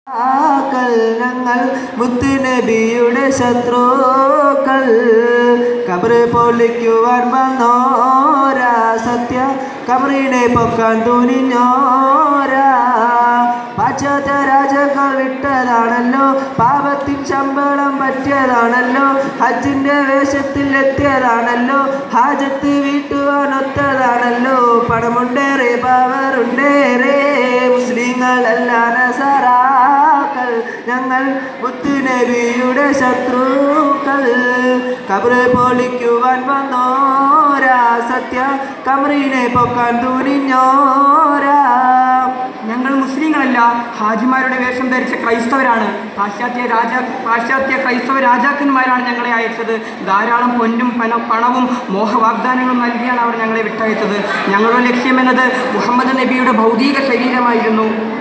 ആക്കൾ ഞങ്ങൾ മുത്തുനബിയുടെ ശത്രുക്കൾ കബറ് പൊളിക്കുവാൻ വന്നോരാ സത്യ കബറിനെ പൊക്കാൻ തുനിഞ്ഞോരാ പാശ്ചാത്യ രാജകൾ വിട്ടതാണല്ലോ പാപത്തിൻ ശമ്പളം പറ്റിയതാണല്ലോ ഹജ്ജിന്റെ വേഷത്തിൽ എത്തിയതാണല്ലോ ഹാജത്ത് വീട്ടുവാൻ ഒത്തതാണല്ലോ പണമുണ്ടേറെ പവറുണ്ടേറെ മുസ്ലിങ്ങളല്ല നസറാക്കൾ ഞങ്ങൾ മുത്തുനബിയുടെ ശത്രുക്കൾ കബറ് പൊളിക്കുവാൻ വന്നോരാ സത്യ കബറിനെ പൊക്കാൻ തുനിഞ്ഞോരാ ഞങ്ങൾ മുസ്ലിങ്ങളല്ല ഹാജിമാരുടെ വേഷം ധരിച്ച ക്രൈസ്തവരാണ് പാശ്ചാത്യ രാജ പാശ്ചാത്യ ക്രൈസ്തവ രാജാക്കന്മാരാണ് ഞങ്ങളെ അയച്ചത് ധാരാളം പൊന്നും പന പണവും മോഹവാഗ്ദാനങ്ങളും നൽകിയാണ് അവർ ഞങ്ങളെ വിട്ടയച്ചത് ഞങ്ങളുടെ ലക്ഷ്യമെന്നത് മുഹമ്മദ് നബിയുടെ ഭൗതിക ശരീരമായിരുന്നു